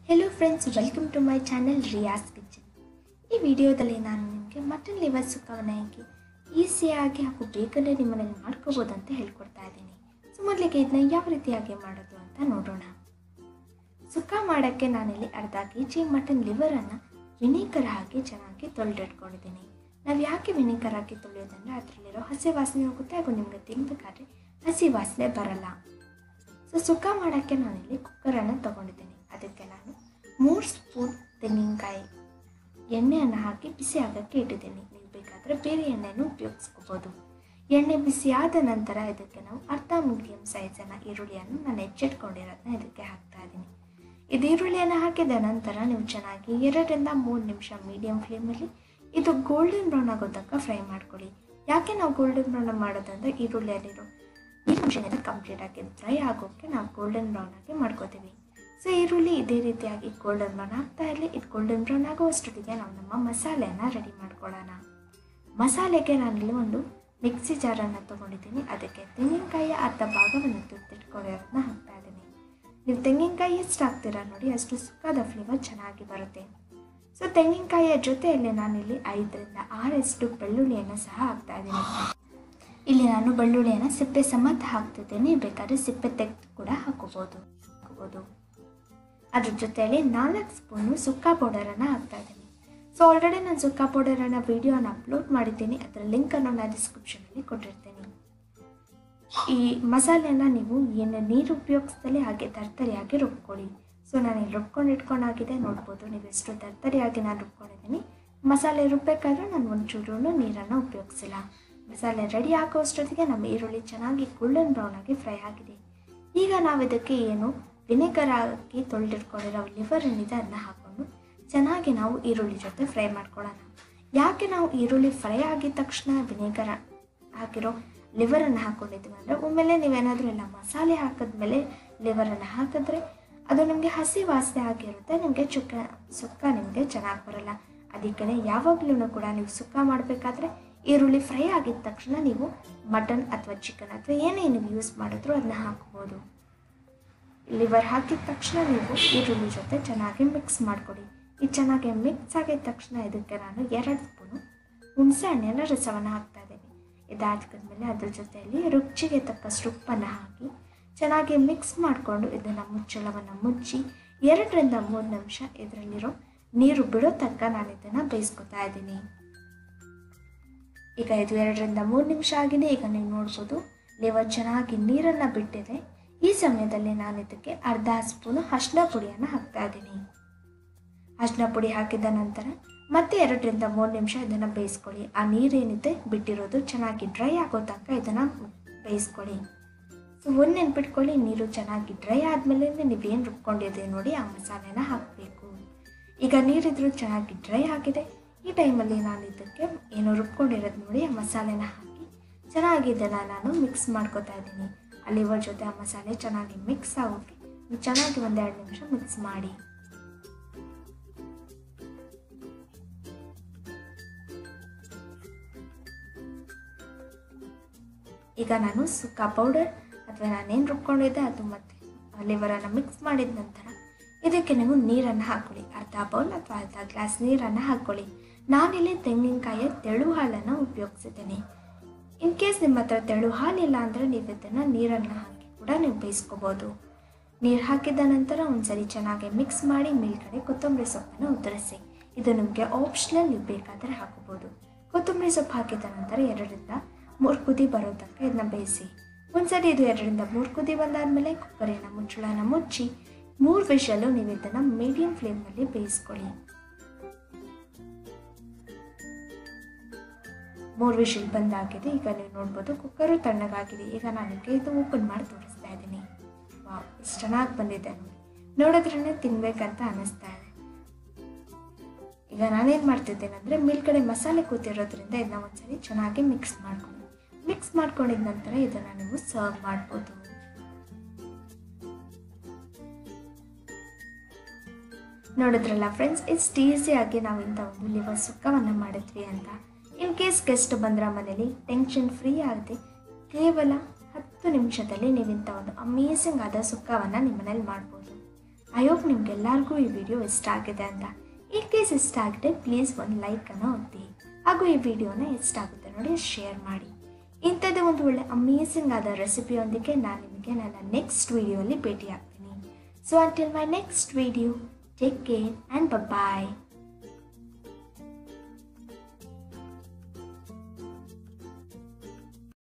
hello friends welcome to my channel Riyas kitchen ಈ ವಿಡಿಯೋದಲ್ಲಿ ನಾನು ನಿಮಗೆ ಮಟನ್ ಲಿವರ್ ಸುಕ್ಕವನ್ನು ಹೇಗೆ ಈಸಿಯಾಗಿ ಹಾಗೂ ಬೇಗನೆ ನಿಮ್ಮನೇಲಿ ಮಾಡ್ಕೋಬೋದು ಅಂತ ಹೇಳ್ಕೊಡ್ತಾ ಇದ್ದೀನಿ ಸೊ ಮೊದಲಿಗೆ ಇದನ್ನ ಯಾವ ರೀತಿಯಾಗಿ ಮಾಡೋದು ಅಂತ ನೋಡೋಣ ಸುಕ್ಕ ಮಾಡೋಕ್ಕೆ ನಾನಿಲ್ಲಿ ಅರ್ಧ ಕೆ ಜಿ ಮಟನ್ ಲಿವರನ್ನು ವಿನಿಗರ್ ಹಾಕಿ ಚೆನ್ನಾಗಿ ತೊಳೆದಿಟ್ಕೊಂಡಿದ್ದೀನಿ ನಾವು ಯಾಕೆ ವಿನಿಗರ್ ಹಾಕಿ ತೊಳೆಯೋದಂದರೆ ಅದರಲ್ಲಿರೋ ಹಸಿ ವಾಸನೆ ಹೋಗುತ್ತೆ ಹಾಗೂ ನಿಮಗೆ ತಿನ್ನಬೇಕಾದ್ರೆ ಹಸಿ ವಾಸನೆ ಬರಲ್ಲ ಸೊ ಸುಕ್ಕ ಮಾಡೋಕ್ಕೆ ನಾನಿಲ್ಲಿ ಕುಕ್ಕರನ್ನು ತೊಗೊಂಡಿದ್ದೀನಿ ಅದಕ್ಕೆ ನಾನು ಮೂರು ಸ್ಪೂನ್ ತೆಂಗಿನಕಾಯಿ ಎಣ್ಣೆಯನ್ನು ಹಾಕಿ ಬಿಸಿ ಆಗೋಕ್ಕೆ ಇಟ್ಟಿದ್ದೀನಿ ನೀವು ಬೇಕಾದರೆ ಬೇರೆ ಎಣ್ಣೆನೂ ಉಪಯೋಗಿಸ್ಕೋಬೋದು ಎಣ್ಣೆ ಬಿಸಿ ಆದ ನಂತರ ಇದಕ್ಕೆ ನಾವು ಅರ್ಧ ಮೀಡಿಯಮ್ ಸೈಜನ್ನು ಈರುಳ್ಳಿಯನ್ನು ನಾನು ಹೆಚ್ಚಿಟ್ಕೊಂಡಿರೋದನ್ನ ಇದಕ್ಕೆ ಹಾಕ್ತಾ ಇದ್ದೀನಿ ಇದು ಈರುಳ್ಳಿಯನ್ನು ಹಾಕಿದ ನಂತರ ನೀವು ಚೆನ್ನಾಗಿ ಎರಡರಿಂದ ಮೂರು ನಿಮಿಷ ಮೀಡಿಯಮ್ ಫ್ಲೇಮಲ್ಲಿ ಇದು ಗೋಲ್ಡನ್ ಬ್ರೌನ್ ಆಗೋ ತನಕ ಫ್ರೈ ಮಾಡ್ಕೊಳ್ಳಿ ಯಾಕೆ ನಾವು ಗೋಲ್ಡನ್ ಬ್ರೌನ್ ಮಾಡೋದಂದರೆ ಈರುಳ್ಳಿಯಲ್ಲಿರೋ ಈ ಅಂಶನೆಲ್ಲ ಕಂಪ್ಲೀಟ್ ಆಗಿ ಫ್ರೈ ಆಗೋಕ್ಕೆ ನಾವು ಗೋಲ್ಡನ್ ಬ್ರೌನ್ ಆಗಿ ಮಾಡ್ಕೋತೀವಿ ಸೊ ಈರುಳ್ಳಿ ಇದೇ ರೀತಿಯಾಗಿ ಗೋಲ್ಡನ್ ಬ್ರೌನ್ ಆಗ್ತಾ ಇರಲಿ ಇದು ಗೋಲ್ಡನ್ ಬ್ರೌನ್ ಆಗುವಷ್ಟೊತ್ತಿಗೆ ನಾವು ನಮ್ಮ ಮಸಾಲೆಯನ್ನು ರೆಡಿ ಮಾಡ್ಕೊಳ್ಳೋಣ ಮಸಾಲೆಗೆ ನಾನಿಲ್ಲಿ ಒಂದು ಮಿಕ್ಸಿ ಜಾರನ್ನು ತೊಗೊಂಡಿದ್ದೀನಿ ಅದಕ್ಕೆ ತೆಂಗಿನಕಾಯಿಯ ಅರ್ಧ ಭಾಗವನ್ನು ತುತ್ತಿಟ್ಕೊಂಡಿರೋದನ್ನ ಹಾಕ್ತಾ ಇದ್ದೀನಿ ನೀವು ತೆಂಗಿನಕಾಯಿ ಎಷ್ಟು ಹಾಕ್ತೀರಾ ನೋಡಿ ಅಷ್ಟು ಸುಕ್ಕಾದ ಫ್ಲೇವರ್ ಚೆನ್ನಾಗಿ ಬರುತ್ತೆ ಸೊ ತೆಂಗಿನಕಾಯಿಯ ಜೊತೆಯಲ್ಲಿ ನಾನಿಲ್ಲಿ ಐದರಿಂದ ಆರಷ್ಟು ಬೆಳ್ಳುಳ್ಳಿಯನ್ನು ಸಹ ಹಾಕ್ತಾ ಇದ್ದೀನಿ ಇಲ್ಲಿ ನಾನು ಬೆಳ್ಳುಳ್ಳಿಯನ್ನು ಸಿಪ್ಪೆ ಸಮೇತ ಹಾಕ್ತಿದ್ದೀನಿ ಬೇಕಾದ್ರೆ ಸಿಪ್ಪೆ ತೆಗೆದು ಕೂಡ ಹಾಕೋಬೋದು ಹಾಕೋಬೋದು ಅದ್ರ ಜೊತೆಯಲ್ಲಿ ನಾಲ್ಕು ಸ್ಪೂನು ಸುಕ್ಕ ಪೌಡರನ್ನು ಹಾಕ್ತಾ ಇದ್ದೀನಿ ಸೊ ಆಲ್ರೆಡಿ ನಾನು ಸುಕ್ಕ ಪೌಡರನ್ನು ವೀಡಿಯೋನ ಅಪ್ಲೋಡ್ ಮಾಡಿದ್ದೀನಿ ಅದರ ಲಿಂಕನ್ನು ನಾನು ಡಿಸ್ಕ್ರಿಪ್ಷನಲ್ಲಿ ಕೊಟ್ಟಿರ್ತೀನಿ ಈ ಮಸಾಲೆಯನ್ನು ನೀವು ಏನು ನೀರು ಉಪಯೋಗಿಸ್ದಲೇ ಹಾಗೆ ತರ್ತರಿಯಾಗಿ ರುಬ್ಕೊಳ್ಳಿ ಸೊ ನಾನು ಇಲ್ಲಿ ರುಬ್ಕೊಂಡು ಇಟ್ಕೊಂಡಾಗಿದೆ ನೋಡ್ಬೋದು ನೀವು ಎಷ್ಟು ತರ್ತರಿಯಾಗಿ ನಾನು ರುಬ್ಕೊಂಡಿದ್ದೀನಿ ಮಸಾಲೆ ರುಬ್ಬೇಕಾದ್ರೆ ನಾನು ಒಂಚೂರು ನೀರನ್ನು ಉಪಯೋಗಿಸಿಲ್ಲ ಮಸಾಲೆ ರೆಡಿ ಹಾಕೋಷ್ಟೊತ್ತಿಗೆ ನಮ್ಮ ಈರುಳ್ಳಿ ಚೆನ್ನಾಗಿ ಗೋಲ್ಡನ್ ಬ್ರೌನ್ ಆಗಿ ಫ್ರೈ ಆಗಿದೆ ಈಗ ನಾವು ಇದಕ್ಕೆ ಏನು ವಿನೆಗರ್ ಹಾಕಿ ತೊಳೆದಿಟ್ಕೊಂಡಿರೋ ಲಿವರ್ ಏನಿದೆ ಅದನ್ನ ಹಾಕ್ಕೊಂಡು ಚೆನ್ನಾಗಿ ನಾವು ಈರುಳ್ಳಿ ಜೊತೆ ಫ್ರೈ ಮಾಡ್ಕೊಳ್ಳೋಣ ಯಾಕೆ ನಾವು ಈರುಳ್ಳಿ ಫ್ರೈ ಆಗಿದ ತಕ್ಷಣ ವಿನೆಗರ್ ಹಾಕಿರೋ ಲಿವರನ್ನು ಹಾಕ್ಕೊಂಡಿದ್ದೀವಿ ಅಂದರೆ ಒಮ್ಮೆಲೆ ನೀವೇನಾದರೂ ಎಲ್ಲ ಮಸಾಲೆ ಹಾಕಿದ್ಮೇಲೆ ಲಿವರನ್ನು ಹಾಕಿದ್ರೆ ಅದು ನಿಮಗೆ ಹಸಿ ವಾಸನೆ ಆಗಿರುತ್ತೆ ನಿಮಗೆ ಚುಕ್ಕ ಸುಕ್ಕ ನಿಮಗೆ ಚೆನ್ನಾಗಿ ಬರಲ್ಲ ಅದಕ್ಕೆ ಯಾವಾಗಲೂ ಕೂಡ ನೀವು ಸುಕ್ಕ ಮಾಡಬೇಕಾದ್ರೆ ಈರುಳ್ಳಿ ಫ್ರೈ ಆಗಿದ ತಕ್ಷಣ ನೀವು ಮಟನ್ ಅಥವಾ ಚಿಕನ್ ಅಥವಾ ಏನೇ ನೀವು ಯೂಸ್ ಮಾಡಿದ್ರು ಅದನ್ನ ಹಾಕ್ಬೋದು ಲಿವರ್ ಹಾಕಿದ ತಕ್ಷಣ ನೀವು ಈರುಳ್ಳಿ ಜೊತೆ ಚೆನ್ನಾಗಿ ಮಿಕ್ಸ್ ಮಾಡಿಕೊಡಿ ಇದು ಚೆನ್ನಾಗಿ ಮಿಕ್ಸ್ ಆಗಿದ ತಕ್ಷಣ ಇದಕ್ಕೆ ನಾನು ಎರಡು ಸ್ಪೂನು ಹುಣಸೆ ಹಣ್ಣಿನ ರಸವನ್ನು ಹಾಕ್ತಾ ಇದ್ದೀನಿ ಇದಾದ್ಮೇಲೆ ಅದ್ರ ಜೊತೆಯಲ್ಲಿ ರುಚಿಗೆ ತಕ್ಕಷ್ಟು ಉಪ್ಪನ್ನು ಹಾಕಿ ಚೆನ್ನಾಗಿ ಮಿಕ್ಸ್ ಮಾಡಿಕೊಂಡು ಇದನ್ನು ಮುಚ್ಚಳವನ್ನು ಮುಚ್ಚಿ ಎರಡರಿಂದ ಮೂರು ನಿಮಿಷ ಇದರಲ್ಲಿರೋ ನೀರು ಬಿಡೋ ತನಕ ನಾನು ಇದನ್ನು ಬೇಯಿಸ್ಕೊತಾ ಇದ್ದೀನಿ ಈಗ ಇದು ಎರಡರಿಂದ ಮೂರು ನಿಮಿಷ ಆಗಿದೆ ಈಗ ನೀವು ನೋಡ್ಬೋದು ಲಿವರ್ ಚೆನ್ನಾಗಿ ನೀರನ್ನು ಬಿಟ್ಟಿದೆ ಈ ಸಮಯದಲ್ಲಿ ನಾನು ಇದಕ್ಕೆ ಅರ್ಧ ಸ್ಪೂನು ಅರಿಶಿನ ಪುಡಿಯನ್ನು ಹಾಕ್ತಾ ಇದ್ದೀನಿ ಅರಿಶಿನ ಪುಡಿ ಹಾಕಿದ ನಂತರ ಮತ್ತೆ ಎರಡರಿಂದ ಮೂರು ನಿಮಿಷ ಇದನ್ನು ಬೇಯಿಸ್ಕೊಳ್ಳಿ ಆ ನೀರೇನಿದೆ ಬಿಟ್ಟಿರೋದು ಚೆನ್ನಾಗಿ ಡ್ರೈ ಆಗೋ ತನಕ ಇದನ್ನು ಬೇಯಿಸ್ಕೊಳ್ಳಿ ಸೊ ಒಂದು ನೆನ್ಪಿಟ್ಕೊಳ್ಳಿ ನೀರು ಚೆನ್ನಾಗಿ ಡ್ರೈ ಆದಮೇಲೆ ನೀವೇನು ರುಬ್ಕೊಂಡಿದ್ದೀವಿ ನೋಡಿ ಆ ಮಸಾಲೆನ ಹಾಕಬೇಕು ಈಗ ನೀರಿದ್ರು ಚೆನ್ನಾಗಿ ಡ್ರೈ ಆಗಿದೆ ಈ ಟೈಮಲ್ಲಿ ನಾನು ಇದಕ್ಕೆ ಏನು ರುಬ್ಕೊಂಡಿರೋದು ನೋಡಿ ಆ ಮಸಾಲೆನ ಹಾಕಿ ಚೆನ್ನಾಗಿ ಇದನ್ನು ನಾನು ಮಿಕ್ಸ್ ಮಾಡ್ಕೊತಾ ಇದ್ದೀನಿ ಆ ಲಿವರ್ ಜೊತೆ ಆ ಮಸಾಲೆ ಚೆನ್ನಾಗಿ ಮಿಕ್ಸ್ ಆಗೋಕ್ಕೆ ನೀವು ಚೆನ್ನಾಗಿ ಒಂದೆರಡು ನಿಮಿಷ ಮಿಕ್ಸ್ ಮಾಡಿ ಈಗ ನಾನು ಸುಕ್ಕ ಪೌಡರ್ ಅಥವಾ ನಾನೇನು ರುಬ್ಕೊಂಡಿದ್ದೆ ಅದು ಮತ್ತು ಲಿವರನ್ನು ಮಿಕ್ಸ್ ಮಾಡಿದ ನಂತರ ಇದಕ್ಕೆ ನೀವು ನೀರನ್ನು ಹಾಕ್ಕೊಳ್ಳಿ ಅರ್ಧ ಬೌಲ್ ಅಥವಾ ಅರ್ಧ ಗ್ಲಾಸ್ ನೀರನ್ನು ಹಾಕ್ಕೊಳ್ಳಿ ನಾನಿಲ್ಲಿ ತೆಂಗಿನಕಾಯಿಯ ತೆಳು ಹಾಲನ್ನು ಉಪಯೋಗಿಸಿದ್ದೀನಿ ಇನ್ ಕೇಸ್ ನಿಮ್ಮ ಹತ್ರ ತೆಳು ಹಾಲಿಲ್ಲ ಅಂದರೆ ನೀವು ಇದನ್ನು ನೀರನ್ನು ಹಾಕಿ ಕೂಡ ನೀವು ಬೇಯಿಸ್ಕೋಬೋದು ನೀರು ಹಾಕಿದ ನಂತರ ಒಂದ್ಸರಿ ಚೆನ್ನಾಗಿ ಮಿಕ್ಸ್ ಮಾಡಿ ಮೇಲ್ಗಡೆ ಕೊತ್ತಂಬರಿ ಸೊಪ್ಪನ್ನು ಉದುರಿಸಿ ಇದು ನಿಮಗೆ ಆಪ್ಷನಲ್ ನೀವು ಬೇಕಾದರೆ ಹಾಕೋಬೋದು ಕೊತ್ತಂಬರಿ ಸೊಪ್ಪು ಹಾಕಿದ ನಂತರ ಎರಡರಿಂದ ಮೂರು ಕುದಿ ಬರೋ ತನಕ ಇದನ್ನ ಬೇಯಿಸಿ ಒಂದ್ಸರಿ ಇದು ಎರಡರಿಂದ ಮೂರು ಕುದಿ ಬಂದಾದಮೇಲೆ ಕುಕ್ಕರಿನ ಮುಚ್ಚಳನ ಮುಚ್ಚಿ ಮೂರು ವಿಷಲು ನೀವು ಇದನ್ನು ಮೀಡಿಯಂ ಫ್ಲೇಮ್ನಲ್ಲಿ ಬೇಯಿಸ್ಕೊಳ್ಳಿ ಮೂರು ವಿಷಲ್ ಬಂದಾಗಿದೆ ಈಗ ನೀವು ನೋಡ್ಬೋದು ಕುಕ್ಕರು ತಣ್ಣಗಾಗಿದೆ ಈಗ ನಾನು ನಿಮಗೆ ಇದು ಓಪನ್ ಮಾಡಿ ತೋರಿಸ್ತಾ ಇದ್ದೀನಿ ವಾವ್ ಎಷ್ಟು ಚೆನ್ನಾಗಿ ಬಂದಿದೆ ನೋಡಿ ನೋಡಿದ್ರೇ ತಿನ್ಬೇಕಂತ ಅನ್ನಿಸ್ತಾ ಇದೆ ಈಗ ನಾನೇನು ಮಾಡ್ತಿದ್ದೇನೆ ಅಂದರೆ ಮೇಲ್ಗಡೆ ಮಸಾಲೆ ಕೂತಿರೋದ್ರಿಂದ ಇದನ್ನ ಒಂದ್ಸರಿ ಚೆನ್ನಾಗಿ ಮಿಕ್ಸ್ ಮಾಡ್ಕೊಂಡು ಮಿಕ್ಸ್ ಮಾಡ್ಕೊಂಡಿದ ನಂತರ ಇದನ್ನು ನೀವು ಸರ್ವ್ ಮಾಡ್ಬೋದು ನೋಡಿದ್ರಲ್ಲ ಫ್ರೆಂಡ್ಸ್ ಇಷ್ಟು ಈಸಿಯಾಗಿ ನಾವು ಇಂಥ ಒಂದು ಲಿವರ್ ಸುಕ್ಕವನ್ನು ಮಾಡಿದ್ವಿ ಅಂತ ಇನ್ ಕೇಸ್ ಗೆಸ್ಟ್ ಬಂದ್ರ ಮನೇಲಿ ಟೆನ್ಷನ್ ಫ್ರೀ ಆಗದೆ ಕೇವಲ ಹತ್ತು ನಿಮಿಷದಲ್ಲಿ ನೀವು ಇಂಥ ಒಂದು ಅಮೇಸಿಂಗ್ ಆದ ಸುಕ್ಕವನ್ನು ನಿಮ್ಮ ಮನೇಲಿ ಮಾಡ್ಬೋದು ಐ ಹೋಪ್ ನಿಮ್ಗೆಲ್ಲರಿಗೂ ಈ ವಿಡಿಯೋ ಇಷ್ಟ ಆಗಿದೆ ಅಂತ ಇನ್ ಕೇಸ್ ಇಷ್ಟ ಆಗಿದೆ ಪ್ಲೀಸ್ ಒಂದು ಲೈಕನ್ನು ಒತ್ತಿ ಹಾಗೂ ಈ ವಿಡಿಯೋನ ಎಷ್ಟಾಗುತ್ತೆ ನೋಡಿ ಶೇರ್ ಮಾಡಿ ಇಂಥದ್ದೇ ಒಂದು ಒಳ್ಳೆ ಅಮೇಸಿಂಗ್ ಆದ ರೆಸಿಪಿಯೊಂದಿಗೆ ನಾನು ನಿಮಗೆ ನನ್ನ ನೆಕ್ಸ್ಟ್ ವಿಡಿಯೋಲಿ ಭೇಟಿ ಆಗ್ತೀನಿ so until my next video take care and bye